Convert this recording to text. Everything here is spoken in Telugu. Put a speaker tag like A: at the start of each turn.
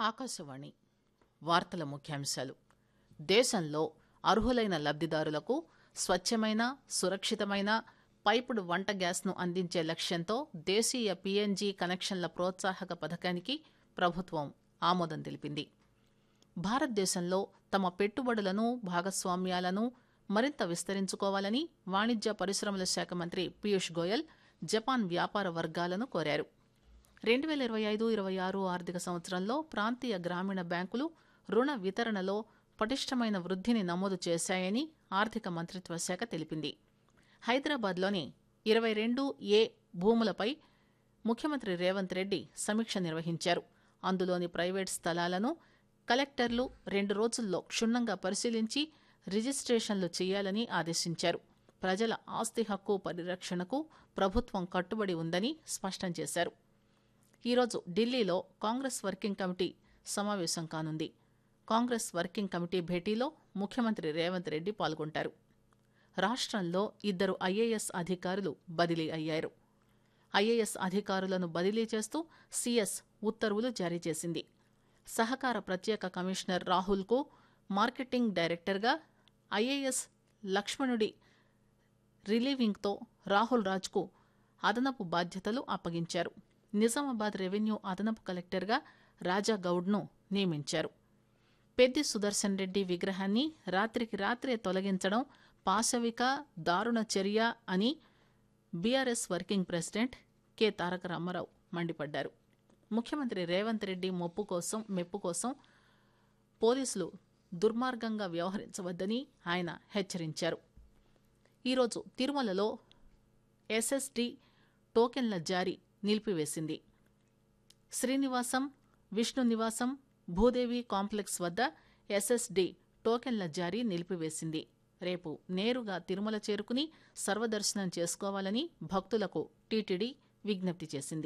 A: ఆకాశవాణి వార్తల ముఖ్యాంశాలు దేశంలో అర్హులైన లబ్దిదారులకు స్వచ్చమైన సురక్షితమైన పైపుడు వంట గ్యాస్ను అందించే లక్ష్యంతో దేశీయ పీఎన్జీ కనెక్షన్ల ప్రోత్సాహక పథకానికి ప్రభుత్వం ఆమోదం తెలిపింది భారతదేశంలో తమ పెట్టుబడులను భాగస్వామ్యాలను మరింత విస్తరించుకోవాలని వాణిజ్య పరిశ్రమల శాఖ మంత్రి పీయూష్ గోయల్ జపాన్ వ్యాపార వర్గాలను కోరారు రెండు వేల ఇరవై ఐదు ఇరవై ఆరు ఆర్థిక సంవత్సరంలో ప్రాంతీయ గ్రామీణ బ్యాంకులు రుణ వితరణలో పటిష్టమైన వృద్ధిని నమోదు చేశాయని ఆర్థిక మంత్రిత్వ శాఖ తెలిపింది హైదరాబాద్లోని ఇరవై రెండు ఏ భూములపై ముఖ్యమంత్రి రేవంత్ రెడ్డి సమీక్ష నిర్వహించారు అందులోని ప్రైవేట్ స్థలాలను కలెక్టర్లు రెండు రోజుల్లో క్షుణ్ణంగా పరిశీలించి రిజిస్ట్రేషన్లు చేయాలని ఆదేశించారు ప్రజల ఆస్తి హక్కు పరిరక్షణకు ప్రభుత్వం కట్టుబడి ఉందని స్పష్టం చేశారు ఈరోజు ఢిల్లీలో కాంగ్రెస్ వర్కింగ్ కమిటీ సమావేశం కానుంది కాంగ్రెస్ వర్కింగ్ కమిటీ భేటీలో ముఖ్యమంత్రి రేవంత్ రెడ్డి పాల్గొంటారు రాష్ట్రంలో ఇద్దరు ఐఏఎస్ అధికారులు బదిలీ అయ్యారు ఐఏఎస్ అధికారులను బదిలీ చేస్తూ సీఎస్ ఉత్తర్వులు జారీ చేసింది సహకార ప్రత్యేక కమిషనర్ రాహుల్కు మార్కెటింగ్ డైరెక్టర్గా ఐఏఎస్ లక్ష్మణుడి రిలీవింగ్తో రాహుల్ రాజ్కు అదనపు బాధ్యతలు అప్పగించారు నిజామాబాద్ రెవెన్యూ అదనపు కలెక్టర్గా రాజా గౌడ్ను నియమించారు పెద్ది సుదర్శన్ రెడ్డి విగ్రహాన్ని రాత్రికి రాత్రే తొలగించడం పాశవిక దారుణ చర్య అని BRS working president K Taraka Ramarao మండిపడ్డారు ముఖ్యమంత్రి రేవంత్ రెడ్డి మొప్పు కోసం మెప్పు కోసం పోలీసులు దుర్మార్గంగా వ్యవహరించవద్దని ఆయన హెచ్చరించారు ఈరోజు తిరుమలలో ఎస్ఎస్డి టోకెన్ల జారీ నిలిపివేసింది శ్రీనివాసం విష్ణు నివాసం భూదేవి కాంప్లెక్స్ వద్ద ఎస్ఎస్డి టోకెన్ల జారీ నిలిపివేసింది రేపు నేరుగా తిరుమల చేరుకుని సర్వదర్శనం చేసుకోవాలని భక్తులకు టీటీడీ విజ్ఞప్తి చేసింది